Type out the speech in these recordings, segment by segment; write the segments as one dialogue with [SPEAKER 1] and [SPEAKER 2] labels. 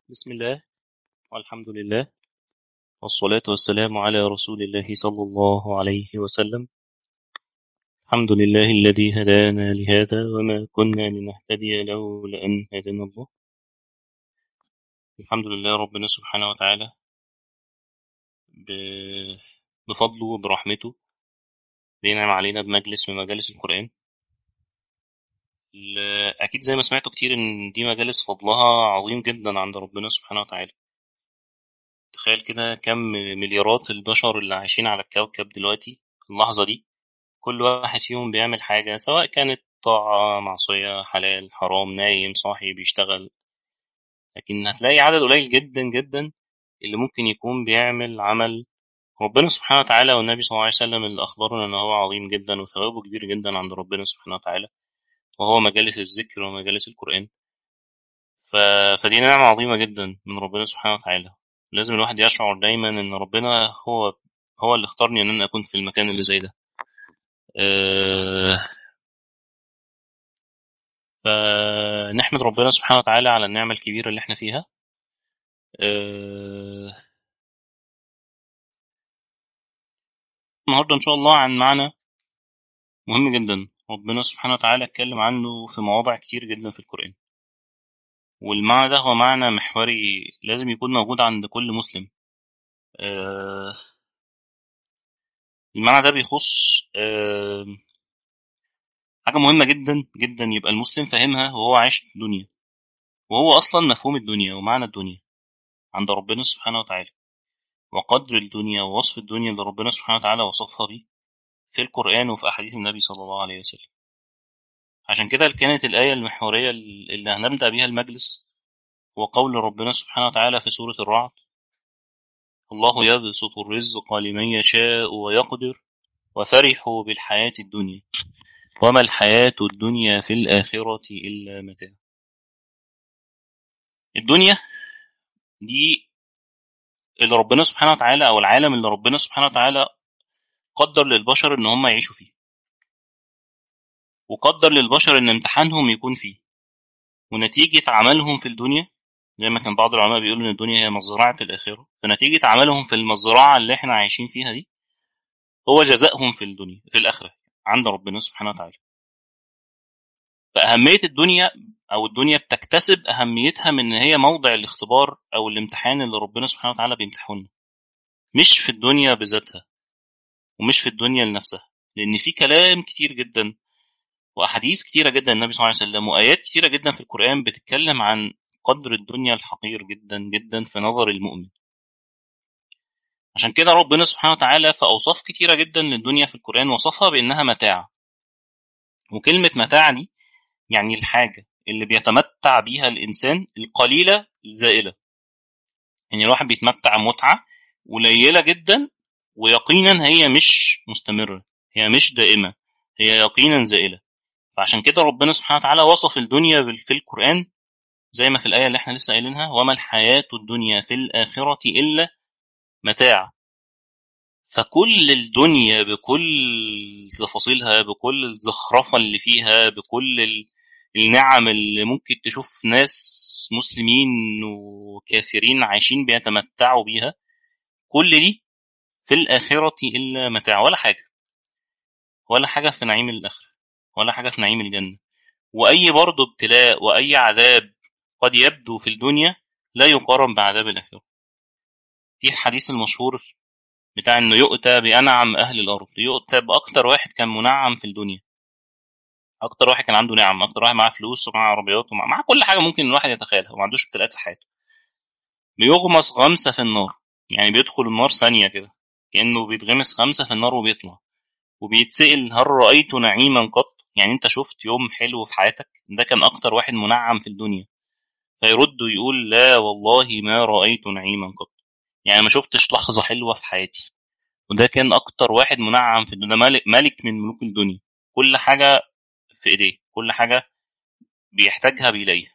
[SPEAKER 1] بسم الله والحمد لله والصلاة والسلام على رسول الله صلى الله عليه وسلم الحمد لله الذي هدانا لهذا وما كنا لنهتدي لولا أن هدانا الله الحمد لله ربنا سبحانه وتعالى ب- بفضله وبرحمته بينعم علينا بمجلس من مجالس القرآن ال- أكيد زي ما سمعتوا كتير إن دي مجالس فضلها عظيم جدا عند ربنا سبحانه وتعالى تخيل كده كم مليارات البشر اللي عايشين على الكوكب دلوقتي اللحظة دي كل واحد فيهم بيعمل حاجة سواء كانت طاعة معصية حلال حرام نايم صاحي بيشتغل لكن هتلاقي عدد قليل جدا جدا اللي ممكن يكون بيعمل عمل ربنا سبحانه وتعالى والنبي صلى الله عليه وسلم اللي أخبرنا إن هو عظيم جدا وثوابه كبير جدا عند ربنا سبحانه وتعالى وهو مجالس الذكر ومجالس القرآن ف... فدي نعمة عظيمة جدا من ربنا سبحانه وتعالى لازم الواحد يشعر دايما إن ربنا هو هو اللي اختارني إن أنا أكون في المكان اللي زي ده أه... فنحمد ربنا سبحانه وتعالى على النعمة الكبيرة اللي احنا فيها أه... النهاردة إن شاء الله عن معنى مهم جدا ربنا سبحانه وتعالى اتكلم عنه في مواضع كتير جدا في القرآن والمعنى ده هو معنى محوري لازم يكون موجود عند كل مسلم أه... المعنى ده بيخص أه... حاجة مهمة جدا جدا يبقى المسلم فاهمها وهو عايش في الدنيا وهو أصلا مفهوم الدنيا ومعنى الدنيا عند ربنا سبحانه وتعالى وقدر الدنيا ووصف الدنيا اللي ربنا سبحانه وتعالى وصفها بيه في القرآن وفي أحاديث النبي صلى الله عليه وسلم عشان كده كانت الآية المحورية اللي هنبدأ بيها المجلس هو قول ربنا سبحانه وتعالى في سورة الرعد الله يبسط الرزق لمن يشاء ويقدر وفرحوا بالحياة الدنيا وما الحياة الدنيا في الآخرة إلا متاع الدنيا دي اللي ربنا سبحانه وتعالى أو العالم اللي ربنا سبحانه وتعالى قدر للبشر إن هم يعيشوا فيه وقدر للبشر إن امتحانهم يكون فيه ونتيجة عملهم في الدنيا زي ما كان بعض العلماء بيقولوا إن الدنيا هي مزرعة الآخرة فنتيجة عملهم في المزرعة اللي إحنا عايشين فيها دي هو جزائهم في الدنيا في الآخرة عند ربنا سبحانه وتعالى فأهمية الدنيا أو الدنيا بتكتسب أهميتها من إن هي موضع الاختبار أو الامتحان اللي ربنا سبحانه وتعالى بيمتحننا مش في الدنيا بذاتها ومش في الدنيا لنفسها لأن في كلام كتير جدا وأحاديث كتيرة جدا النبي صلى الله عليه وسلم وآيات كتيرة جدا في القرآن بتتكلم عن قدر الدنيا الحقير جدا جدا في نظر المؤمن عشان كده ربنا سبحانه وتعالى في أوصاف كتيرة جدا للدنيا في القرآن وصفها بأنها متاع وكلمة متاع دي يعني الحاجة اللي بيتمتع بيها الإنسان القليلة الزائلة يعني الواحد بيتمتع متعة قليلة جدا ويقينا هي مش مستمرة هي مش دائمة هي يقينا زائلة فعشان كده ربنا سبحانه وتعالى وصف الدنيا بال- في القرآن زي ما في الآية اللي احنا لسه قايلينها وما الحياة الدنيا في الآخرة إلا متاع فكل الدنيا بكل تفاصيلها بكل الزخرفة اللي فيها بكل ال- النعم اللي ممكن تشوف ناس مسلمين وكافرين عايشين بيتمتعوا بيها كل دي في الآخرة إلا متاع ولا حاجة ولا حاجة في نعيم الآخرة ولا حاجة في نعيم الجنة وأي برضه ابتلاء وأي عذاب قد يبدو في الدنيا لا يقارن بعذاب الآخرة في الحديث المشهور بتاع إنه يؤتى بأنعم أهل الأرض يؤتى بأكتر واحد كان منعم في الدنيا أكتر واحد كان عنده نعم أكتر واحد معاه فلوس ومعاه عربيات ومعاه معاه كل حاجة ممكن الواحد يتخيلها وما عندوش ابتلاءات في حياته بيغمس غمسة في النار يعني بيدخل النار ثانية كده كأنه بيتغمس خمسة في النار وبيطلع وبيتسأل هل رأيت نعيما قط يعني انت شفت يوم حلو في حياتك ده كان اكتر واحد منعم في الدنيا فيرد ويقول لا والله ما رأيت نعيما قط يعني ما شفتش لحظة حلوة في حياتي وده كان اكتر واحد منعم في الدنيا ده ملك, ملك من ملوك الدنيا كل حاجة في ايديه كل حاجة بيحتاجها بيلاقيها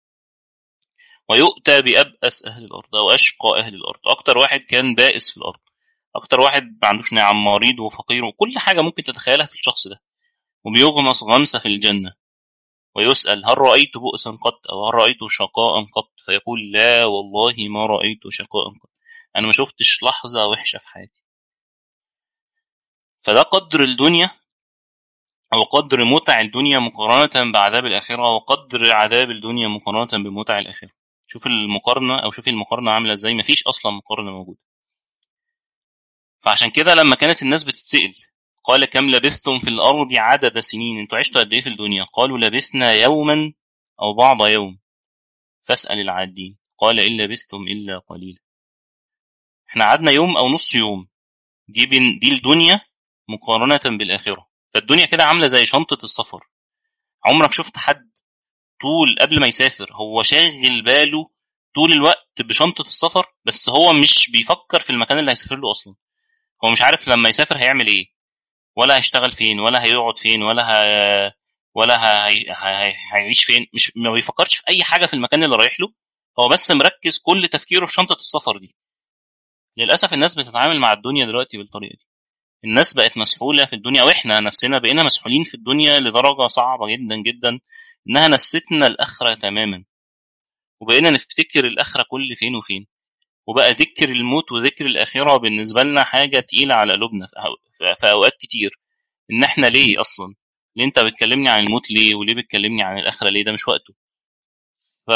[SPEAKER 1] ويؤتى بأبأس أهل الأرض أو أشقى أهل الأرض أكتر واحد كان بائس في الأرض أكتر واحد ما عندوش نعم مريض وفقير وكل حاجة ممكن تتخيلها في الشخص ده وبيغمس غمسة في الجنة ويسأل هل رأيت بؤسا قط أو هل رأيت شقاء قط فيقول لا والله ما رأيت شقاء قط أنا ما شفتش لحظة وحشة في حياتي فده قدر الدنيا أو قدر متع الدنيا مقارنة بعذاب الآخرة وقدر عذاب الدنيا مقارنة بمتع الآخرة شوف المقارنة أو شوف المقارنة عاملة إزاي مفيش أصلا مقارنة موجودة فعشان كده لما كانت الناس بتتسأل قال كم لبثتم في الأرض عدد سنين انتوا عشتوا قد إيه في الدنيا قالوا لبثنا يوما أو بعض يوم فاسأل العادين قال إن لبثتم إلا قليلا احنا قعدنا يوم أو نص يوم دي بين دي الدنيا مقارنة بالآخرة فالدنيا كده عاملة زي شنطة السفر عمرك شفت حد طول قبل ما يسافر هو شاغل باله طول الوقت بشنطة السفر بس هو مش بيفكر في المكان اللي هيسافر له أصلا هو مش عارف لما يسافر هيعمل إيه ولا هيشتغل فين ولا هيقعد فين ولا ه... ولا هي... هي... هيعيش فين مش ما بيفكرش في أي حاجة في المكان اللي رايح له هو بس مركز كل تفكيره في شنطة السفر دي للأسف الناس بتتعامل مع الدنيا دلوقتي بالطريقة دي الناس بقت مسحولة في الدنيا وإحنا نفسنا بقينا مسحولين في الدنيا لدرجة صعبة جدا جدا إنها نستنا الآخرة تماما وبقينا نفتكر الآخرة كل فين وفين وبقى ذكر الموت وذكر الآخرة بالنسبة لنا حاجة تقيلة على قلوبنا في أوقات كتير إن إحنا ليه أصلا ليه أنت بتكلمني عن الموت ليه وليه بتكلمني عن الآخرة ليه ده مش وقته ف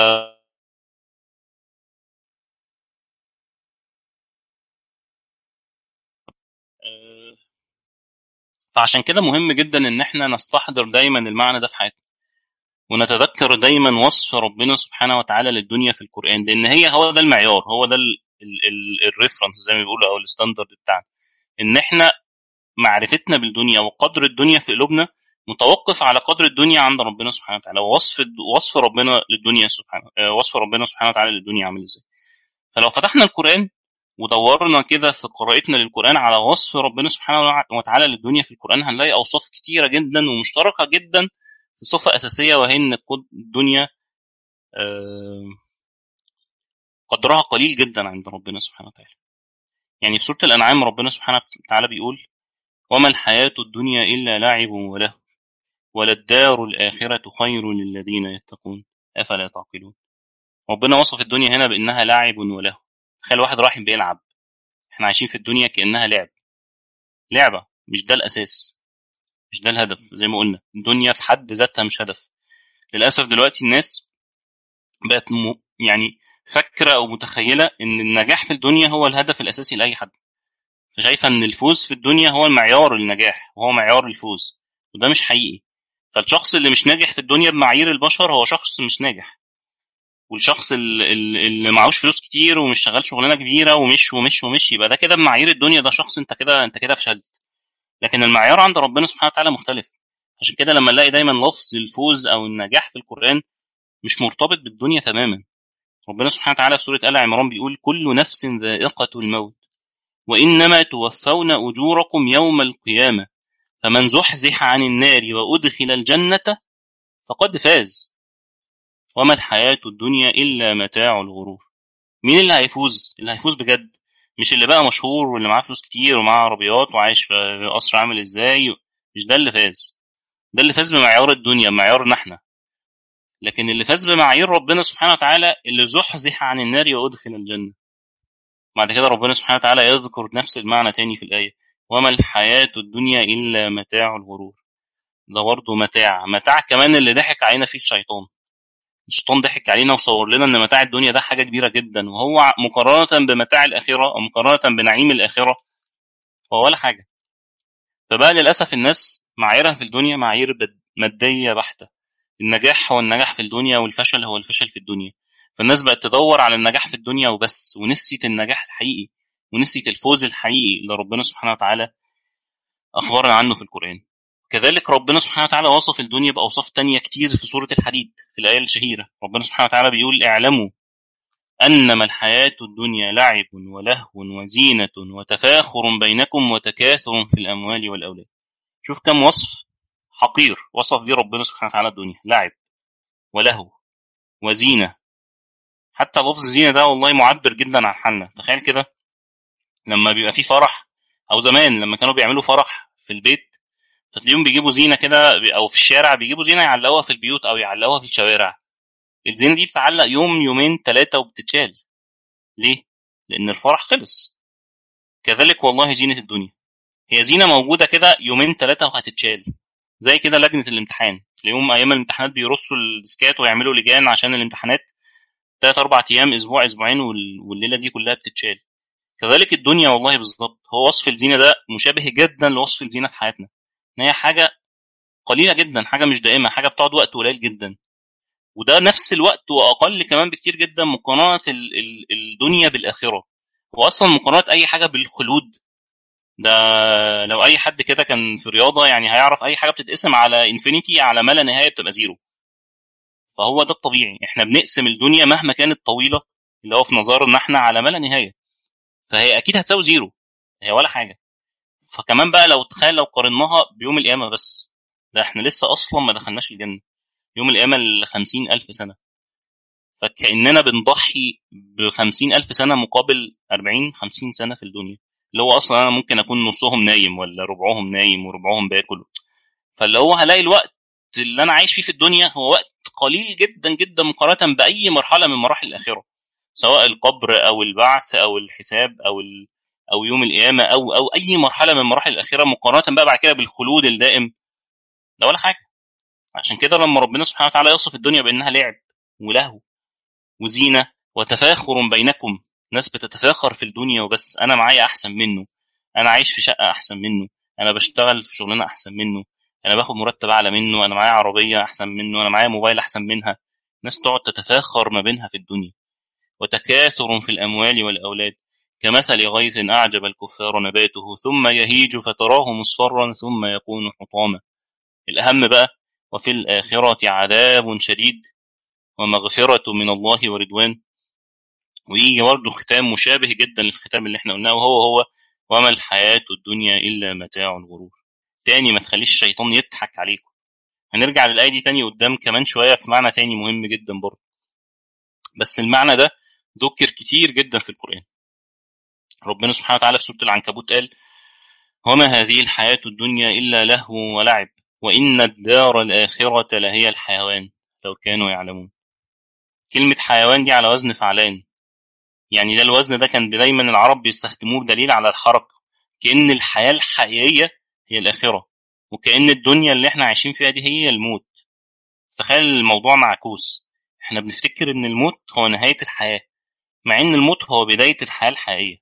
[SPEAKER 1] فعشان كده مهم جدا ان احنا نستحضر دايما المعنى ده في حياتنا ونتذكر دايما وصف ربنا سبحانه وتعالى للدنيا في القرآن لأن هي هو ده المعيار هو ده الريفرنس زي ما بيقولوا أو الستاندرد بتاعنا إن إحنا معرفتنا بالدنيا وقدر الدنيا في قلوبنا متوقف على قدر الدنيا عند ربنا سبحانه وتعالى ووصف وصف ربنا للدنيا سبحانه وصف ربنا سبحانه وتعالى للدنيا عامل ازاي فلو فتحنا القرآن ودورنا كده في قراءتنا للقرآن على وصف ربنا سبحانه وتعالى للدنيا في القرآن هنلاقي أوصاف كتيرة جدا ومشتركة جدا في صفة أساسية وهي إن الدنيا قدرها قليل جدا عند ربنا سبحانه وتعالى يعني في سورة الأنعام ربنا سبحانه وتعالى بيقول وما الحياة الدنيا إلا لعب وله وللدار الآخرة خير للذين يتقون أفلا تعقلون ربنا وصف الدنيا هنا بأنها لعب وله تخيل واحد راح بيلعب احنا عايشين في الدنيا كأنها لعب لعبة مش ده الأساس مش ده الهدف زي ما قلنا الدنيا في حد ذاتها مش هدف للأسف دلوقتي الناس بقت م... يعني فاكرة أو متخيلة إن النجاح في الدنيا هو الهدف الأساسي لأي حد فشايفة إن الفوز في الدنيا هو معيار النجاح وهو معيار الفوز وده مش حقيقي فالشخص اللي مش ناجح في الدنيا بمعايير البشر هو شخص مش ناجح والشخص اللي, اللي معهوش فلوس كتير ومش شغال شغلانه كبيره ومش ومش ومش يبقى ده كده بمعايير الدنيا ده شخص انت كده انت كده فشلت لكن المعيار عند ربنا سبحانه وتعالى مختلف عشان كده لما نلاقي دايما لفظ الفوز او النجاح في القران مش مرتبط بالدنيا تماما ربنا سبحانه وتعالى في سوره ال عمران بيقول كل نفس ذائقه الموت وانما توفون اجوركم يوم القيامه فمن زحزح عن النار وادخل الجنه فقد فاز وما الحياه الدنيا الا متاع الغرور مين اللي هيفوز اللي هيفوز بجد مش اللي بقى مشهور واللي معاه فلوس كتير ومعاه عربيات وعايش في قصر عامل ازاي مش ده اللي فاز ده اللي فاز بمعيار الدنيا معيارنا احنا لكن اللي فاز بمعايير ربنا سبحانه وتعالى اللي زحزح عن النار وادخل الجنه بعد كده ربنا سبحانه وتعالى يذكر نفس المعنى تاني في الايه وما الحياه الدنيا الا متاع الغرور ده برضه متاع متاع كمان اللي ضحك علينا فيه الشيطان الشيطان ضحك علينا وصور لنا ان متاع الدنيا ده حاجه كبيره جدا وهو مقارنه بمتاع الاخره او مقارنه بنعيم الاخره هو ولا حاجه فبقى للاسف الناس معاييرها في الدنيا معايير ماديه بحته النجاح هو النجاح في الدنيا والفشل هو الفشل في الدنيا فالناس بقت تدور على النجاح في الدنيا وبس ونسيت النجاح الحقيقي ونسيت الفوز الحقيقي اللي ربنا سبحانه وتعالى اخبرنا عنه في القران كذلك ربنا سبحانه وتعالى وصف الدنيا بأوصاف تانية كتير في سورة الحديد في الآية الشهيرة ربنا سبحانه وتعالى بيقول اعلموا أنما الحياة الدنيا لعب ولهو وزينة وتفاخر بينكم وتكاثر في الأموال والأولاد شوف كم وصف حقير وصف بيه ربنا سبحانه وتعالى الدنيا لعب ولهو وزينة حتى لفظ الزينة ده والله معبر جدا عن حالنا تخيل كده لما بيبقى في فرح أو زمان لما كانوا بيعملوا فرح في البيت فتلاقيهم بيجيبوا زينه كده او في الشارع بيجيبوا زينه يعلقوها في البيوت او يعلقوها في الشوارع الزينه دي بتتعلق يوم يومين ثلاثه وبتتشال ليه؟ لان الفرح خلص كذلك والله زينه الدنيا هي زينه موجوده كده يومين ثلاثه وهتتشال زي كده لجنه الامتحان تلاقيهم ايام الامتحانات بيرصوا الديسكات ويعملوا لجان عشان الامتحانات ثلاث اربع ايام اسبوع اسبوعين والليله دي كلها بتتشال كذلك الدنيا والله بالظبط هو وصف الزينه ده مشابه جدا لوصف الزينه في حياتنا ان هي حاجه قليله جدا حاجه مش دائمه حاجه بتقعد وقت قليل جدا وده نفس الوقت واقل كمان بكتير جدا مقارنه الدنيا بالاخره واصلا مقارنه اي حاجه بالخلود ده لو اي حد كده كان في رياضه يعني هيعرف اي حاجه بتتقسم على انفينيتي على ما لا نهايه بتبقى زيرو فهو ده الطبيعي احنا بنقسم الدنيا مهما كانت طويله اللي هو في نظرنا احنا على ما لا نهايه فهي اكيد هتساوي زيرو هي ولا حاجه فكمان بقى لو تخيل لو قارناها بيوم القيامه بس ده احنا لسه اصلا ما دخلناش الجنه يوم القيامه ل ألف سنه فكاننا بنضحي ب ألف سنه مقابل 40 50 سنه في الدنيا اللي هو اصلا انا ممكن اكون نصهم نايم ولا ربعهم نايم وربعهم باكل فاللي هو هلاقي الوقت اللي انا عايش فيه في الدنيا هو وقت قليل جدا جدا مقارنه باي مرحله من مراحل الاخره سواء القبر او البعث او الحساب او ال... او يوم القيامه او او اي مرحله من مراحل الاخره مقارنه بقى بعد كده بالخلود الدائم ده ولا حاجه عشان كده لما ربنا سبحانه وتعالى يوصف الدنيا بانها لعب ولهو وزينه وتفاخر بينكم ناس بتتفاخر في الدنيا وبس انا معايا احسن منه انا عايش في شقه احسن منه انا بشتغل في شغلانه احسن منه انا باخد مرتب اعلى منه انا معايا عربيه احسن منه انا معايا موبايل احسن منها ناس تقعد تتفاخر ما بينها في الدنيا وتكاثر في الاموال والاولاد كمثل غيث اعجب الكفار نباته ثم يهيج فتراه مصفرا ثم يكون حطاما الاهم بقى وفي الاخره عذاب شديد ومغفره من الله ورضوان ويجي برضه ختام مشابه جدا للختام اللي احنا قلناه وهو هو وما الحياة الدنيا إلا متاع الغرور تاني ما تخليش الشيطان يضحك عليكم هنرجع للآية دي تاني قدام كمان شوية في معنى تاني مهم جدا برضه بس المعنى ده ذكر كتير جدا في القرآن ربنا سبحانه وتعالى في سورة العنكبوت قال وما هذه الحياة الدنيا إلا لهو ولعب وإن الدار الآخرة لهي الحيوان لو كانوا يعلمون كلمة حيوان دي على وزن فعلان يعني ده الوزن ده كان دايما العرب بيستخدموه بدليل على الحركه كان الحياه الحقيقيه هي الاخره وكان الدنيا اللي احنا عايشين فيها دي هي الموت تخيل الموضوع معكوس احنا بنفتكر ان الموت هو نهايه الحياه مع ان الموت هو بدايه الحياه الحقيقيه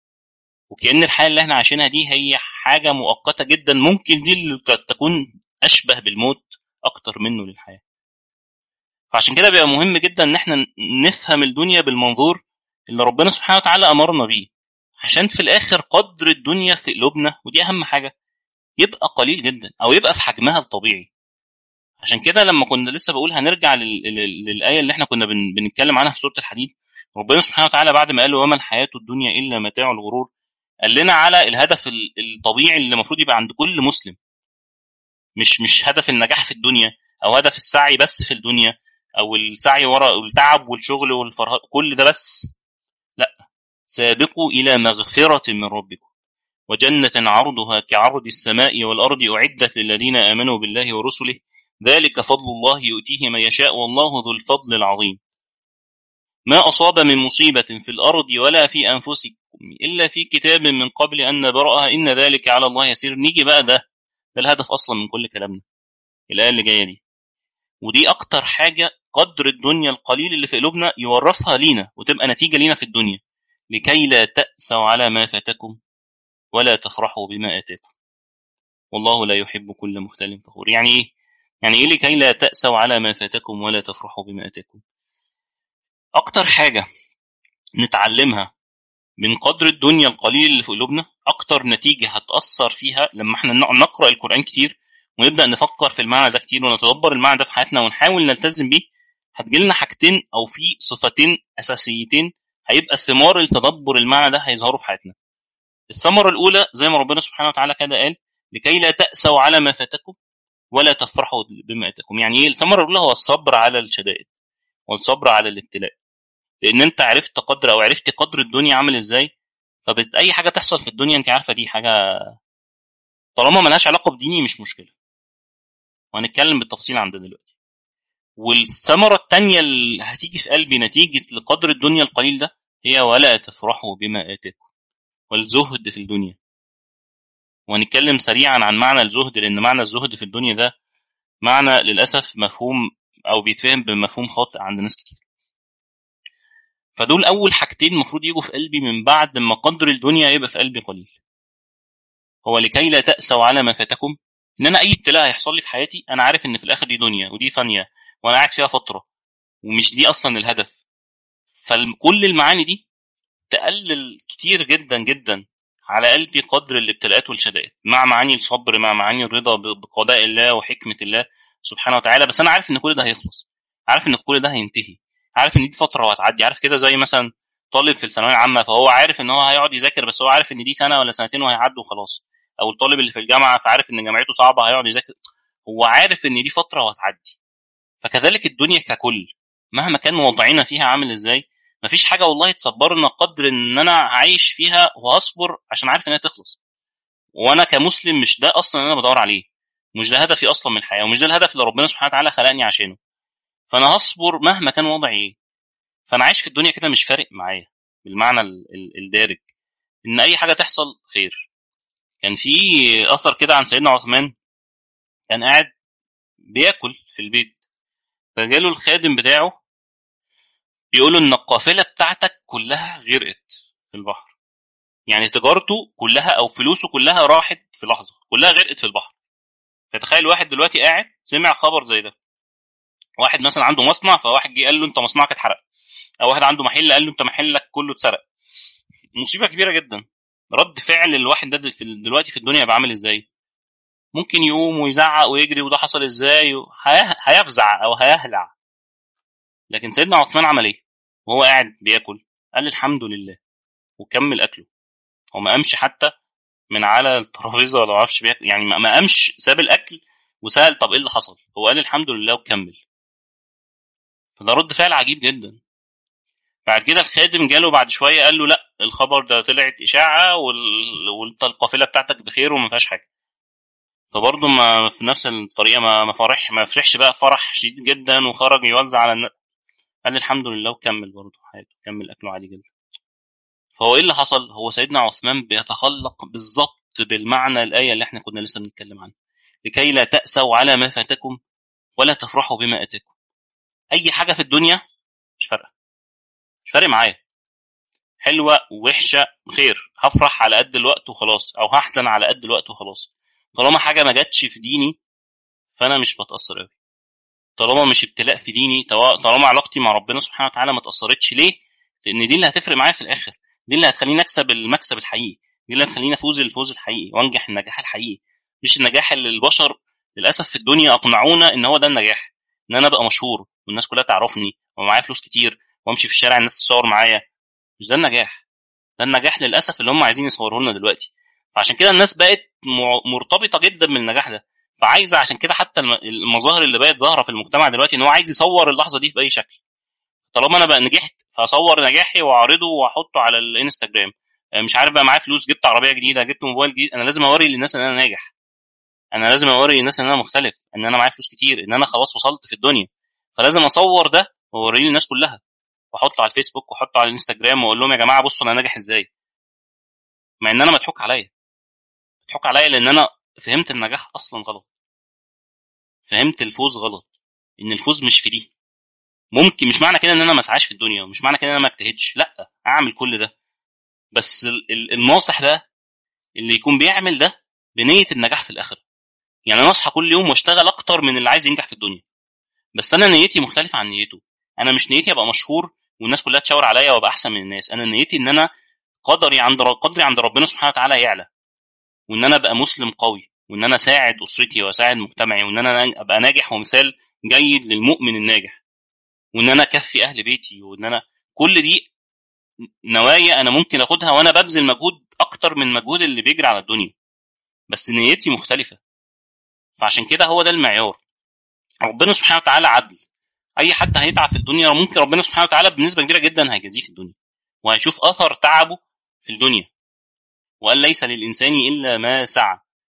[SPEAKER 1] وكأن الحياة اللي احنا عايشينها دي هي حاجة مؤقتة جدا ممكن دي اللي تكون أشبه بالموت أكتر منه للحياة فعشان كده بيبقى مهم جدا إن احنا نفهم الدنيا بالمنظور اللي ربنا سبحانه وتعالى امرنا بيه عشان في الاخر قدر الدنيا في قلوبنا ودي اهم حاجه يبقى قليل جدا او يبقى في حجمها الطبيعي عشان كده لما كنا لسه بقول هنرجع للايه اللي احنا كنا بنتكلم عنها في سوره الحديد ربنا سبحانه وتعالى بعد ما قال وما الحياه الدنيا الا متاع الغرور قال لنا على الهدف الطبيعي اللي المفروض يبقى عند كل مسلم مش مش هدف النجاح في الدنيا او هدف السعي بس في الدنيا او السعي وراء التعب والشغل والفرهاد كل ده بس سابقوا إلى مغفرة من ربكم وجنة عرضها كعرض السماء والأرض أعدت للذين آمنوا بالله ورسله ذلك فضل الله يؤتيه من يشاء والله ذو الفضل العظيم ما أصاب من مصيبة في الأرض ولا في أنفسكم إلا في كتاب من قبل أن نبرأها إن ذلك على الله يسير نيجي بقى ده ده الهدف أصلا من كل كلامنا الآية اللي جاية دي ودي أكتر حاجة قدر الدنيا القليل اللي في قلوبنا يورثها لينا وتبقى نتيجة لينا في الدنيا لكي لا تأسوا على ما فاتكم ولا تفرحوا بما آتاكم والله لا يحب كل مختال فخور يعني إيه؟ يعني إيه لكي لا تأسوا على ما فاتكم ولا تفرحوا بما آتاكم أكتر حاجة نتعلمها من قدر الدنيا القليل اللي في قلوبنا أكتر نتيجة هتأثر فيها لما احنا نقرأ القرآن كتير ونبدأ نفكر في المعنى ده كتير ونتدبر المعنى ده في حياتنا ونحاول نلتزم بيه هتجيلنا حاجتين أو في صفتين أساسيتين هيبقى ثمار التدبر المعنى ده هيظهروا في حياتنا الثمرة الأولى زي ما ربنا سبحانه وتعالى كده قال لكي لا تأسوا على ما فاتكم ولا تفرحوا بما أتاكم يعني إيه الثمرة الأولى هو الصبر على الشدائد والصبر على الابتلاء لأن أنت عرفت قدر أو عرفت قدر الدنيا عامل إزاي فبت أي حاجة تحصل في الدنيا أنت عارفة دي حاجة طالما ملهاش علاقه بديني مش مشكله وهنتكلم بالتفصيل عن ده دلوقتي والثمره الثانيه اللي هتيجي في قلبي نتيجه لقدر الدنيا القليل ده هي ولا تفرحوا بما اتاكم والزهد في الدنيا وهنتكلم سريعا عن معنى الزهد لان معنى الزهد في الدنيا ده معنى للاسف مفهوم او بيتفهم بمفهوم خاطئ عند ناس كتير فدول اول حاجتين المفروض يجوا في قلبي من بعد ما قدر الدنيا يبقى في قلبي قليل هو لكي لا تأسوا على ما فاتكم ان انا اي ابتلاء هيحصل لي في حياتي انا عارف ان في الاخر دي دنيا ودي فانيه وانا قاعد فيها فتره ومش دي اصلا الهدف فكل المعاني دي تقلل كتير جدا جدا على قلبي قدر الابتلاءات والشدائد مع معاني الصبر مع معاني الرضا بقضاء الله وحكمه الله سبحانه وتعالى بس انا عارف ان كل ده هيخلص عارف ان كل ده هينتهي عارف ان دي فتره وهتعدي عارف كده زي مثلا طالب في الثانويه العامه فهو عارف ان هو هيقعد يذاكر بس هو عارف ان دي سنه ولا سنتين وهيعدوا وخلاص او الطالب اللي في الجامعه فعارف ان جامعته صعبه هيقعد يذاكر هو عارف ان دي فتره وهتعدي فكذلك الدنيا ككل مهما كان وضعنا فيها عامل ازاي مفيش حاجه والله تصبرنا قدر ان انا عايش فيها وهصبر عشان عارف انها تخلص وانا كمسلم مش ده اصلا اللي انا بدور عليه مش ده هدفي اصلا من الحياه ومش ده الهدف اللي ربنا سبحانه وتعالى خلقني عشانه فانا هصبر مهما كان وضعي ايه فانا عايش في الدنيا كده مش فارق معايا بالمعنى الدارج ان اي حاجه تحصل خير كان في اثر كده عن سيدنا عثمان كان قاعد بياكل في البيت فجاله الخادم بتاعه بيقول له ان القافله بتاعتك كلها غرقت في البحر يعني تجارته كلها او فلوسه كلها راحت في لحظه كلها غرقت في البحر فتخيل واحد دلوقتي قاعد سمع خبر زي ده واحد مثلا عنده مصنع فواحد جه قال له انت مصنعك اتحرق او واحد عنده محل قال له انت محلك كله اتسرق مصيبه كبيره جدا رد فعل الواحد ده دلوقتي في الدنيا يبقى عامل ازاي ممكن يقوم ويزعق ويجري وده حصل ازاي هيفزع او هيهلع لكن سيدنا عثمان عمل ايه وهو قاعد بياكل قال الحمد لله وكمل اكله هو ما قامش حتى من على الترابيزه ولا ما اعرفش بياكل يعني ما قامش ساب الاكل وسال طب ايه اللي حصل هو قال الحمد لله وكمل فده رد فعل عجيب جدا بعد كده الخادم جاله بعد شويه قال له لا الخبر ده طلعت اشاعه وانت القافله بتاعتك بخير وما فيهاش حاجه فبرضه ما في نفس الطريقه ما ما فرح ما فرحش بقى فرح شديد جدا وخرج يوزع على الناس قال الحمد لله وكمل برضه حياته كمل اكله عادي جدا فهو ايه اللي حصل هو سيدنا عثمان بيتخلق بالظبط بالمعنى الايه اللي احنا كنا لسه بنتكلم عنها لكي لا تأسوا على ما فاتكم ولا تفرحوا بما اتاكم اي حاجه في الدنيا مش فارقه مش فارق معايا حلوه وحشه خير هفرح على قد الوقت وخلاص او هحزن على قد الوقت وخلاص طالما حاجه ما جاتش في ديني فانا مش بتاثر قوي طالما مش ابتلاء في ديني طالما علاقتي مع ربنا سبحانه وتعالى ما اتاثرتش ليه لان دي اللي هتفرق معايا في الاخر دي اللي هتخليني اكسب المكسب الحقيقي دي اللي هتخليني افوز الفوز الحقيقي وانجح النجاح الحقيقي مش النجاح اللي البشر للاسف في الدنيا اقنعونا ان هو ده النجاح ان انا ابقى مشهور والناس كلها تعرفني ومعايا فلوس كتير وامشي في الشارع الناس تصور معايا مش ده النجاح ده النجاح للاسف اللي هم عايزين يصوروه لنا دلوقتي فعشان كده الناس بقت مرتبطه جدا بالنجاح ده فعايزه عشان كده حتى المظاهر اللي بقت ظاهره في المجتمع دلوقتي ان هو عايز يصور اللحظه دي باي شكل طالما انا بقى نجحت فاصور نجاحي واعرضه واحطه على الانستجرام مش عارف بقى معايا فلوس جبت عربيه جديده جبت موبايل جديد انا لازم اوري للناس ان انا ناجح انا لازم اوري للناس ان انا مختلف ان انا معايا فلوس كتير ان انا خلاص وصلت في الدنيا فلازم اصور ده واوريه للناس كلها واحطه على الفيسبوك واحطه على الانستجرام واقول لهم يا جماعه بصوا انا ناجح ازاي مع ان انا مضحوك عليا مضحوك عليا لان انا فهمت النجاح اصلا غلط فهمت الفوز غلط ان الفوز مش في دي ممكن مش معنى كده ان انا ما اسعاش في الدنيا ومش معنى كده ان انا ما اجتهدش لا اعمل كل ده بس الناصح ده اللي يكون بيعمل ده بنيه النجاح في الاخره يعني انا اصحى كل يوم واشتغل اكتر من اللي عايز ينجح في الدنيا بس انا نيتي مختلفه عن نيته انا مش نيتي ابقى مشهور والناس كلها تشاور عليا وابقى احسن من الناس انا نيتي ان انا قدري عند قدري عند ربنا سبحانه وتعالى يعلى وان انا ابقى مسلم قوي وان انا اساعد اسرتي واساعد مجتمعي وان انا ابقى ناجح ومثال جيد للمؤمن الناجح وان انا اكفي اهل بيتي وان انا كل دي نوايا انا ممكن اخدها وانا ببذل مجهود اكتر من مجهود اللي بيجري على الدنيا بس نيتي مختلفه فعشان كده هو ده المعيار ربنا سبحانه وتعالى عدل اي حد هيتعب في الدنيا ممكن ربنا سبحانه وتعالى بنسبه كبيره جدا هيجازيه في الدنيا وهيشوف اثر تعبه في الدنيا وقال ليس للانسان الا ما سعى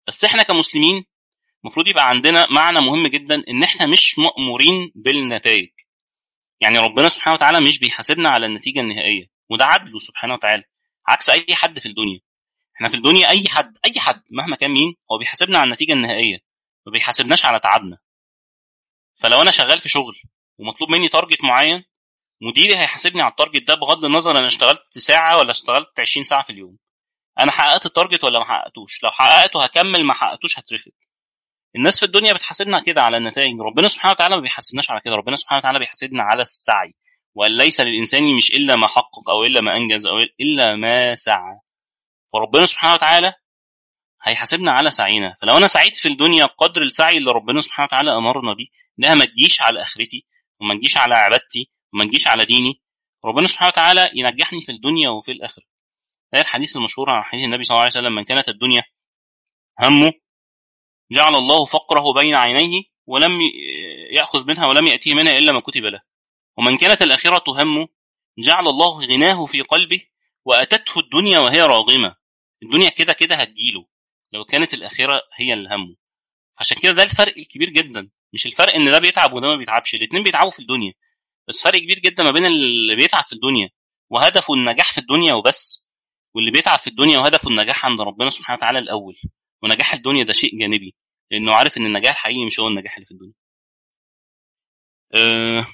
[SPEAKER 1] بس احنا كمسلمين المفروض يبقى عندنا معنى مهم جدا ان احنا مش مأمورين بالنتائج يعني ربنا سبحانه وتعالى مش بيحاسبنا على النتيجه النهائيه وده عدله سبحانه وتعالى عكس اي حد في الدنيا احنا في الدنيا اي حد اي حد مهما كان مين هو بيحاسبنا على النتيجه النهائيه ما بيحاسبناش على تعبنا فلو انا شغال في شغل ومطلوب مني تارجت معين مديري هيحاسبني على التارجت ده بغض النظر انا اشتغلت ساعه ولا اشتغلت 20 ساعه في اليوم انا حققت التارجت ولا ما حققتوش لو حققته هكمل ما حققتوش هترفض الناس في الدنيا بتحاسبنا كده على النتائج ربنا سبحانه وتعالى ما بيحاسبناش على كده ربنا سبحانه وتعالى بيحاسبنا على السعي وان ليس للانسان مش الا ما حقق او الا ما انجز او الا ما سعى فربنا سبحانه وتعالى هيحاسبنا على سعينا فلو انا سعيت في الدنيا قدر السعي اللي ربنا سبحانه وتعالى امرنا بيه انها ما تجيش على اخرتي وما تجيش على عبادتي وما تجيش على ديني ربنا سبحانه وتعالى ينجحني في الدنيا وفي الاخره ده الحديث المشهور عن حديث النبي صلى الله عليه وسلم من كانت الدنيا همه جعل الله فقره بين عينيه ولم ياخذ منها ولم ياتيه منها الا ما كتب له ومن كانت الاخره همه جعل الله غناه في قلبه واتته الدنيا وهي راغمه الدنيا كده كده هتجيله لو كانت الاخره هي اللي همه عشان كده ده الفرق الكبير جدا مش الفرق ان ده بيتعب وده ما بيتعبش الاثنين بيتعبوا في الدنيا بس فرق كبير جدا ما بين اللي بيتعب في الدنيا وهدفه النجاح في الدنيا وبس واللي بيتعب في الدنيا وهدفه النجاح عند ربنا سبحانه وتعالى الاول ونجاح الدنيا ده شيء جانبي لانه عارف ان النجاح الحقيقي مش هو النجاح اللي في الدنيا أه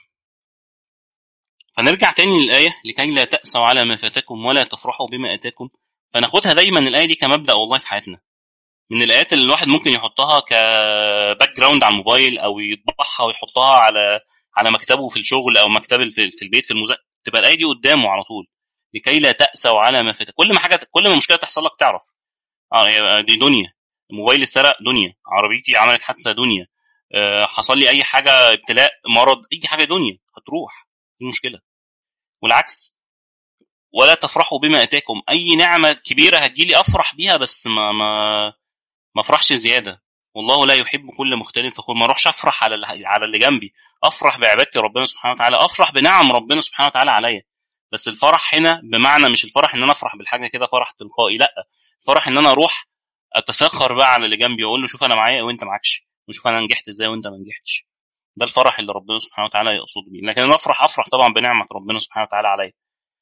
[SPEAKER 1] فنرجع تاني للآية لكي لا تأسوا على ما فاتكم ولا تفرحوا بما آتاكم فناخدها دايما الآية دي كمبدأ والله في حياتنا من الآيات اللي الواحد ممكن يحطها كباك جراوند على الموبايل أو يطبعها ويحطها على على مكتبه في الشغل أو مكتبه في البيت في المذاكرة تبقى الآية دي قدامه على طول لكي لا تأسوا على ما فاتكم كل ما حاجة كل ما مشكلة تحصل لك تعرف اه دي دنيا الموبايل اتسرق دنيا عربيتي عملت حادثة دنيا أه حصل لي أي حاجة ابتلاء مرض أي حاجة دنيا هتروح المشكلة والعكس ولا تفرحوا بما اتاكم اي نعمه كبيره هتجيلي افرح بيها بس ما ما ما افرحش زياده والله لا يحب كل مختال فخور ما اروحش افرح على اللي على اللي جنبي افرح بعبادتي ربنا سبحانه وتعالى افرح بنعم ربنا سبحانه وتعالى عليا بس الفرح هنا بمعنى مش الفرح ان انا افرح بالحاجه كده فرح تلقائي لا الفرح ان انا اروح اتفاخر بقى على اللي جنبي واقول له شوف انا معايا وانت معكش وشوف انا نجحت ازاي وانت ما نجحتش ده الفرح اللي ربنا سبحانه وتعالى يقصد بيه لكن انا افرح افرح طبعا بنعمه ربنا سبحانه وتعالى عليا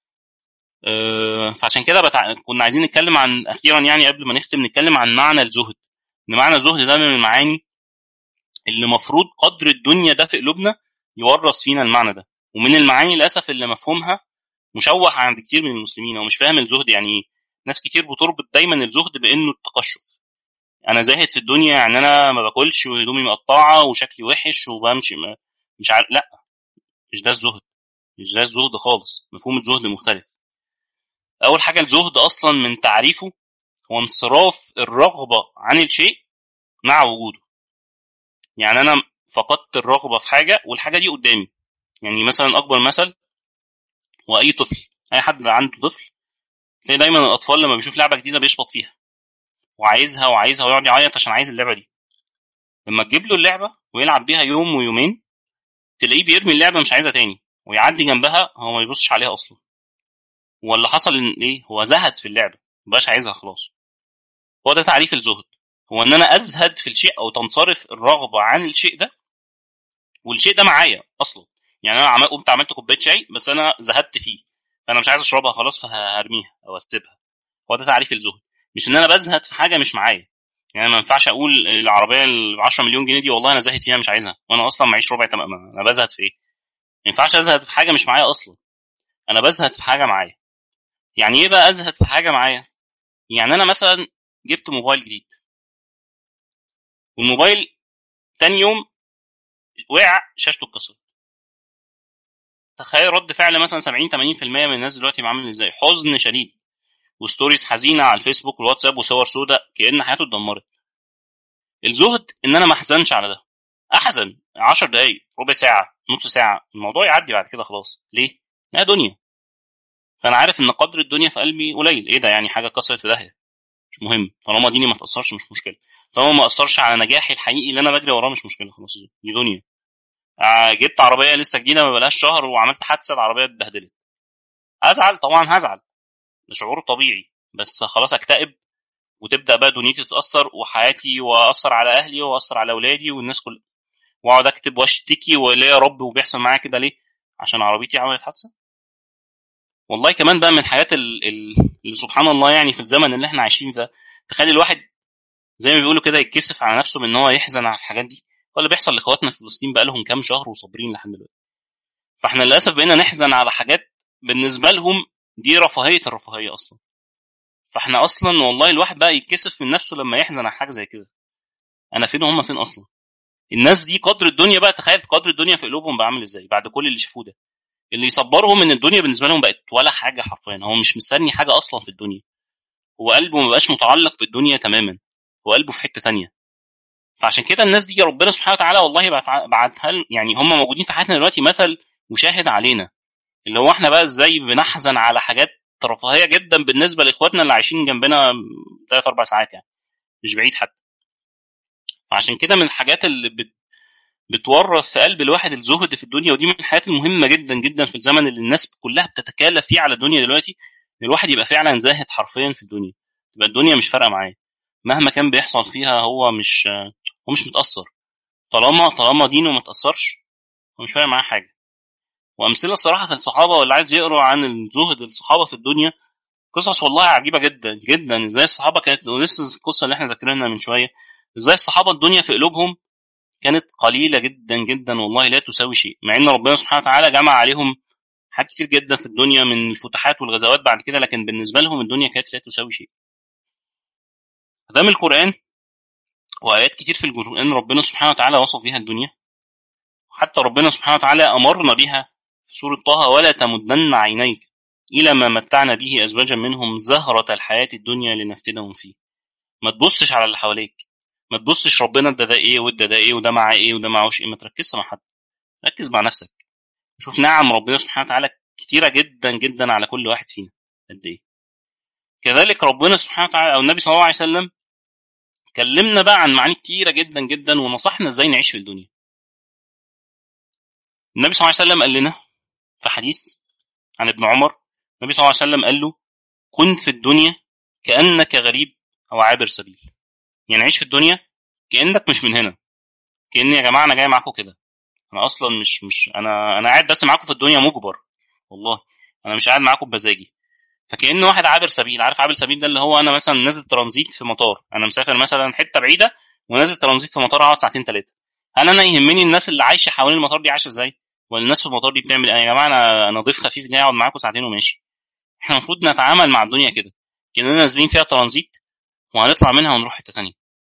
[SPEAKER 1] أه فعشان كده بتع... كنا عايزين نتكلم عن اخيرا يعني قبل ما نختم نتكلم عن معنى الزهد ان معنى الزهد ده من المعاني اللي مفروض قدر الدنيا ده في قلوبنا يورث فينا المعنى ده ومن المعاني للاسف اللي مفهومها مشوه عند كتير من المسلمين او مش فاهم الزهد يعني ايه ناس كتير بتربط دايما الزهد بانه التقشف انا زاهد في الدنيا يعني انا ما باكلش وهدومي مقطعه وشكلي وحش وبمشي ما مش عارف لا مش ده الزهد مش ده الزهد خالص مفهوم الزهد مختلف اول حاجه الزهد اصلا من تعريفه هو انصراف الرغبه عن الشيء مع وجوده يعني انا فقدت الرغبه في حاجه والحاجه دي قدامي يعني مثلا اكبر مثل هو اي طفل اي حد عنده طفل تلاقي دايما الاطفال لما بيشوف لعبه جديده بيشبط فيها وعايزها وعايزها ويقعد يعيط عشان عايز اللعبه دي لما تجيب له اللعبه ويلعب بيها يوم ويومين تلاقيه بيرمي اللعبه مش عايزها تاني ويعدي جنبها هو ما يبصش عليها اصلا واللي حصل ان ايه هو زهد في اللعبه مبقاش عايزها خلاص هو ده تعريف الزهد هو ان انا ازهد في الشيء او تنصرف الرغبه عن الشيء ده والشيء ده معايا اصلا يعني انا عمل قمت عملت كوبايه شاي بس انا زهدت فيه فانا مش عايز اشربها خلاص فهرميها او اسيبها هو ده تعريف الزهد مش ان انا بزهد في حاجه مش معايا يعني ما ينفعش اقول العربيه ال 10 مليون جنيه دي والله انا زاهد فيها مش عايزها وانا اصلا معيش ربع تمام انا بزهد في ايه؟ ما ينفعش ازهد في حاجه مش معايا اصلا انا بزهد في حاجه معايا يعني ايه بقى ازهد في حاجه معايا؟ يعني انا مثلا جبت موبايل جديد والموبايل تاني يوم وقع شاشته اتكسرت تخيل رد فعل مثلا 70 80% من الناس دلوقتي عامل ازاي حزن شديد وستوريز حزينه على الفيسبوك والواتساب وصور سوداء كان حياته اتدمرت الزهد ان انا ما احزنش على ده احزن 10 دقايق ربع ساعه نص ساعه الموضوع يعدي بعد كده خلاص ليه لا دنيا فانا عارف ان قدر الدنيا في قلبي قليل ايه ده يعني حاجه كسرت في داهيه مش مهم طالما ديني ما تاثرش مش مشكله طالما ما اثرش على نجاحي الحقيقي اللي انا بجري وراه مش مشكله خلاص دي دنيا آه جبت عربيه لسه جديده ما بلاش شهر وعملت حادثه العربيه اتبهدلت ازعل طبعا هزعل ده شعور طبيعي بس خلاص اكتئب وتبدا بقى دنيتي تتاثر وحياتي واثر على اهلي واثر على اولادي والناس كلها واقعد اكتب واشتكي وليه يا رب وبيحصل معايا كده ليه عشان عربيتي عملت حادثه والله كمان بقى من الحاجات ال- ال- اللي سبحان الله يعني في الزمن اللي احنا عايشين ده تخلي الواحد زي ما بيقولوا كده يتكسف على نفسه بان هو يحزن على الحاجات دي هو اللي بيحصل لاخواتنا في فلسطين بقى لهم كام شهر وصابرين لحد دلوقتي فاحنا للاسف بقينا نحزن على حاجات بالنسبه لهم دي رفاهيه الرفاهيه اصلا فاحنا اصلا والله الواحد بقى يتكسف من نفسه لما يحزن على حاجه زي كده انا فين وهم فين اصلا الناس دي قدر الدنيا بقى تخيل قدر الدنيا في قلوبهم بقى عامل ازاي بعد كل اللي شافوه ده اللي يصبرهم ان الدنيا بالنسبه لهم بقت ولا حاجه حرفيا هو مش مستني حاجه اصلا في الدنيا هو قلبه ما بقاش متعلق بالدنيا تماما هو قلبه في حته تانية فعشان كده الناس دي ربنا سبحانه وتعالى والله بعت- بعتها ل- يعني هم موجودين في حياتنا دلوقتي مثل مشاهد علينا اللي هو احنا بقى ازاي بنحزن على حاجات رفاهيه جدا بالنسبه لاخواتنا اللي عايشين جنبنا ثلاث اربع ساعات يعني مش بعيد حتى فعشان كده من الحاجات اللي بت بتورث في قلب الواحد الزهد في الدنيا ودي من الحاجات المهمه جدا جدا في الزمن اللي الناس كلها بتتكالف فيه على الدنيا دلوقتي ان الواحد يبقى فعلا زاهد حرفيا في الدنيا تبقى الدنيا مش فارقه معاه مهما كان بيحصل فيها هو مش هو مش متاثر طالما طالما دينه ما تاثرش هو مش فارق معاه حاجه وامثله الصراحه في الصحابه واللي عايز يقرا عن الزهد الصحابه في الدنيا قصص والله عجيبه جدا جدا ازاي الصحابه كانت ولسه القصه اللي احنا ذاكرينها من شويه ازاي الصحابه الدنيا في قلوبهم كانت قليله جدا جدا والله لا تساوي شيء مع ان ربنا سبحانه وتعالى جمع عليهم حاجات كتير جدا في الدنيا من الفتوحات والغزوات بعد كده لكن بالنسبه لهم الدنيا كانت لا تساوي شيء ده من القران وايات كتير في القران ربنا سبحانه وتعالى وصف فيها الدنيا حتى ربنا سبحانه وتعالى امرنا بها في سوره طه ولا تمدن عينيك الى ما متعنا به ازواجا منهم زهره الحياه الدنيا لنفتنهم فيه ما تبصش على اللي حواليك ما تبصش ربنا ادى ده ايه وادى ده ايه وده معاه ايه وده معهوش ايه ما تركزش مع حد ركز مع نفسك شوف نعم ربنا سبحانه وتعالى كتيره جدا جدا على كل واحد فينا قد ايه كذلك ربنا سبحانه وتعالى او النبي صلى الله عليه وسلم كلمنا بقى عن معاني كتيره جدا جدا ونصحنا ازاي نعيش في الدنيا النبي صلى الله عليه وسلم قال لنا في حديث عن ابن عمر النبي صلى الله عليه وسلم قال له كن في الدنيا كانك غريب او عابر سبيل يعني عيش في الدنيا كانك مش من هنا كاني يا جماعه انا جاي معاكم كده انا اصلا مش مش انا انا قاعد بس معاكم في الدنيا مجبر والله انا مش قاعد معاكم بمزاجي فكأن واحد عابر سبيل عارف عابر سبيل ده اللي هو انا مثلا نازل ترانزيت في مطار انا مسافر مثلا حته بعيده ونازل ترانزيت في مطار اقعد ساعتين ثلاثه هل انا يهمني الناس اللي عايشه حوالين المطار دي عايشه ازاي ولا الناس في المطار دي بتعمل ايه يا جماعه انا انا ضيف خفيف جاي اقعد معاكم ساعتين وماشي احنا المفروض نتعامل مع الدنيا كده كاننا نازلين فيها ترانزيت وهنطلع منها ونروح حته ثانيه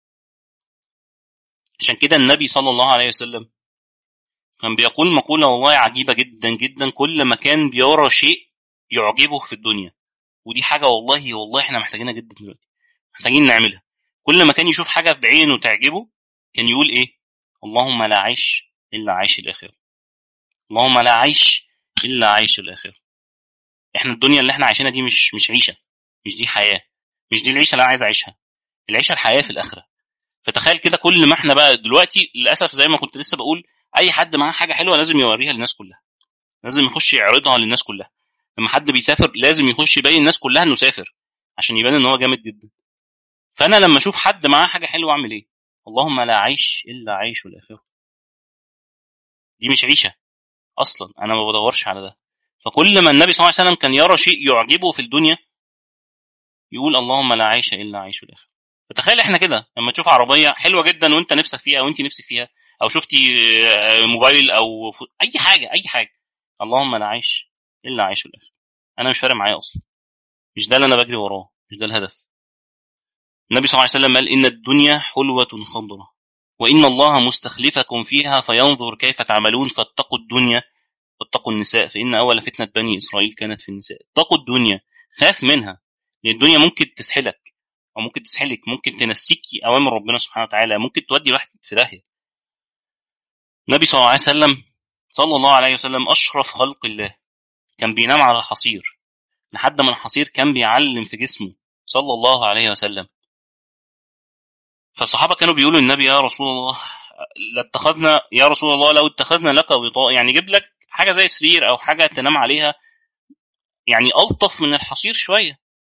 [SPEAKER 1] عشان كده النبي صلى الله عليه وسلم كان بيقول مقولة والله عجيبة جدا جدا كل ما كان بيرى شيء يعجبه في الدنيا ودي حاجة والله والله احنا محتاجينها جدا دلوقتي محتاجين نعملها كل ما كان يشوف حاجة بعينه تعجبه كان يقول ايه اللهم لا عيش إلا عيش الآخرة اللهم لا عيش إلا عيش الآخرة احنا الدنيا اللي احنا عايشينها دي مش مش عيشة مش دي حياة مش دي العيشة اللي انا عايز اعيشها العيشة الحياة في الآخرة فتخيل كده كل ما احنا بقى دلوقتي للاسف زي ما كنت لسه بقول اي حد معاه حاجه حلوه لازم يوريها للناس كلها لازم يخش يعرضها للناس كلها لما حد بيسافر لازم يخش يبين الناس كلها انه سافر عشان يبان ان هو جامد جدا فانا لما اشوف حد معاه حاجه حلوه اعمل ايه اللهم لا عيش الا عيش الاخره دي مش عيشه اصلا انا ما بدورش على ده فكل ما النبي صلى الله عليه وسلم كان يرى شيء يعجبه في الدنيا يقول اللهم لا عيش الا عيش الاخره فتخيل احنا كده لما تشوف عربيه حلوه جدا وانت نفسك فيها او انت نفسك فيها او شفتي موبايل او ف... اي حاجه اي حاجه اللهم لا عيش الا عيش الاخر انا مش فارق معايا اصلا مش ده اللي انا بجري وراه مش ده الهدف النبي صلى الله عليه وسلم قال ان الدنيا حلوه خضره وان الله مستخلفكم فيها فينظر كيف تعملون فاتقوا الدنيا واتقوا النساء فان اول فتنه بني اسرائيل كانت في النساء اتقوا الدنيا خاف منها لان الدنيا ممكن تسحلك او ممكن تسحلك ممكن تنسيكي اوامر ربنا سبحانه وتعالى ممكن تودي واحد في داهيه النبي صلى الله عليه وسلم صلى الله عليه وسلم اشرف خلق الله كان بينام على الحصير لحد ما الحصير كان بيعلم في جسمه صلى الله عليه وسلم فالصحابه كانوا بيقولوا للنبي يا رسول الله لاتخذنا يا رسول الله لو اتخذنا لك وطاء يعني جيب لك حاجه زي سرير او حاجه تنام عليها يعني الطف من الحصير شويه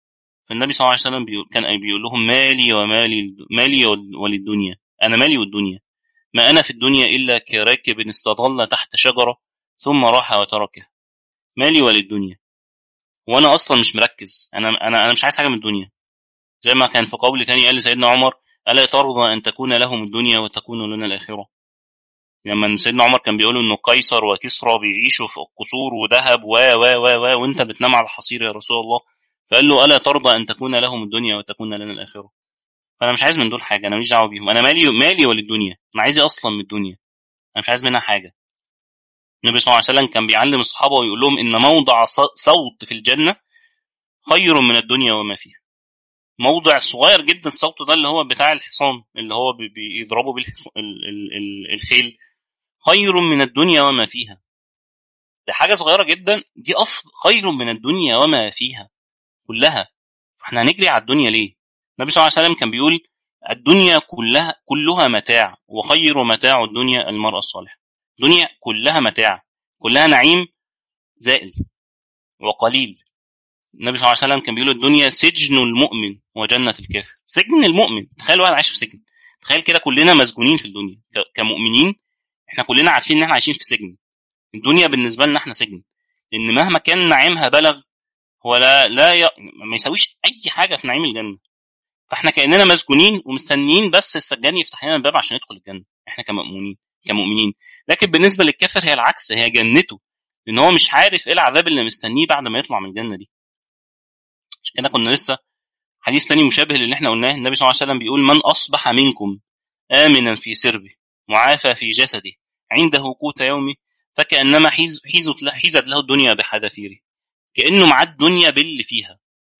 [SPEAKER 1] فالنبي صلى الله عليه وسلم بيقول كان بيقول لهم مالي ومالي مالي وللدنيا انا مالي والدنيا ما انا في الدنيا الا كراكب استظل تحت شجره ثم راح وتركها مالي وللدنيا وانا اصلا مش مركز انا انا انا مش عايز حاجه من الدنيا زي ما كان في قول تاني قال لسيدنا عمر الا ترضى ان تكون لهم الدنيا وتكون لنا الاخره لما سيدنا عمر كان بيقول انه قيصر وكسرى بيعيشوا في قصور وذهب و و و و وانت بتنام على الحصير يا رسول الله فقال له الا ترضى ان تكون لهم الدنيا وتكون لنا الاخره فانا مش عايز من دول حاجه انا ماليش دعوه بيهم انا مالي مالي وللدنيا انا عايز اصلا من الدنيا انا مش عايز منها حاجه النبي صلى الله عليه وسلم كان بيعلم الصحابه ويقول لهم ان موضع صوت في الجنه خير من الدنيا وما فيها موضع صغير جدا الصوت ده اللي هو بتاع الحصان اللي هو بيضربوا بيه الخيل خير من الدنيا وما فيها ده حاجه صغيره جدا دي أفضل خير من الدنيا وما فيها كلها فاحنا هنجري على الدنيا ليه النبي صلى الله عليه وسلم كان بيقول الدنيا كلها كلها متاع وخير متاع الدنيا المرأة الصالحة الدنيا كلها متاع كلها نعيم زائل وقليل النبي صلى الله عليه وسلم كان بيقول الدنيا سجن المؤمن وجنة الكافر سجن المؤمن تخيل واحد عايش في سجن تخيل كده كلنا مسجونين في الدنيا كمؤمنين احنا كلنا عارفين ان احنا عايشين في سجن الدنيا بالنسبه لنا احنا سجن لان مهما كان نعيمها بلغ هو لا لا ي... ما يساويش اي حاجه في نعيم الجنه فاحنا كاننا مسجونين ومستنيين بس السجان يفتح لنا الباب عشان ندخل الجنه احنا كمؤمنين كمؤمنين لكن بالنسبه للكافر هي العكس هي جنته لان هو مش عارف ايه العذاب اللي مستنيه بعد ما يطلع من الجنه دي عشان كده كنا لسه حديث تاني مشابه للي احنا قلناه النبي صلى الله عليه وسلم بيقول من اصبح منكم امنا في سربه معافى في جسده عنده قوت يومه فكانما حيز حيزت له, حيزت له الدنيا بحذافيره كانه معاه الدنيا باللي فيها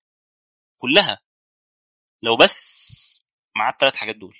[SPEAKER 1] كلها لو بس معاه الثلاث حاجات دول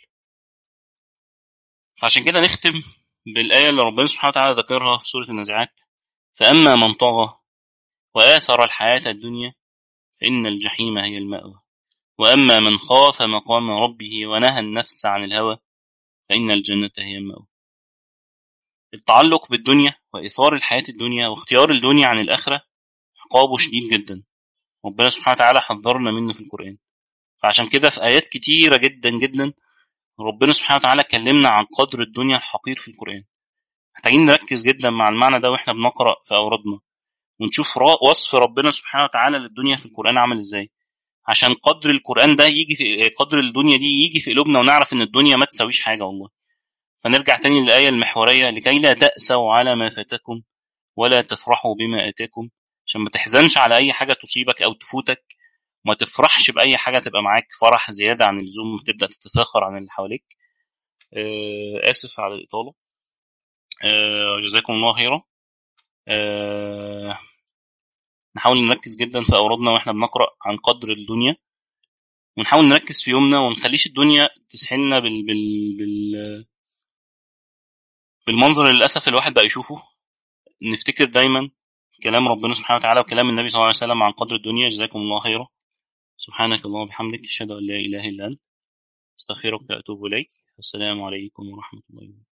[SPEAKER 1] فعشان كده نختم بالآية اللي ربنا سبحانه وتعالى ذكرها في سورة النازعات فأما من طغى وآثر الحياة الدنيا فإن الجحيم هي المأوى وأما من خاف مقام ربه ونهى النفس عن الهوى فإن الجنة هي المأوى التعلق بالدنيا وإثار الحياة الدنيا واختيار الدنيا عن الآخرة عقابه شديد جدا ربنا سبحانه وتعالى حذرنا منه في القرآن فعشان كده في آيات كتيرة جدا جدا ربنا سبحانه وتعالى كلمنا عن قدر الدنيا الحقير في القرآن محتاجين نركز جدا مع المعنى ده واحنا بنقرأ في أورادنا ونشوف وصف ربنا سبحانه وتعالى للدنيا في القرآن عامل ازاي عشان قدر القرآن ده يجي في قدر الدنيا دي يجي في قلوبنا ونعرف ان الدنيا ما تساويش حاجة والله فنرجع تاني للآية المحورية لكي لا تأسوا على ما فاتكم ولا تفرحوا بما آتاكم عشان ما تحزنش على أي حاجة تصيبك أو تفوتك ما تفرحش بأي حاجة تبقى معاك فرح زيادة عن اللزوم وتبدأ تتفاخر عن اللي حواليك آه آسف على الإطالة آه جزاكم الله خيرا آه نحاول نركز جدا في أورادنا وإحنا بنقرأ عن قدر الدنيا ونحاول نركز في يومنا ونخليش الدنيا تسحلنا بال... بال... بال... بالمنظر اللي للأسف الواحد بقى يشوفه نفتكر دايما كلام ربنا سبحانه وتعالى وكلام النبي صلى الله عليه وسلم عن قدر الدنيا جزاكم الله خيرا سبحانك اللهم وبحمدك أشهد أن لا إله إلا أنت أستغفرك وأتوب إليك السلام عليكم ورحمة الله وبركاته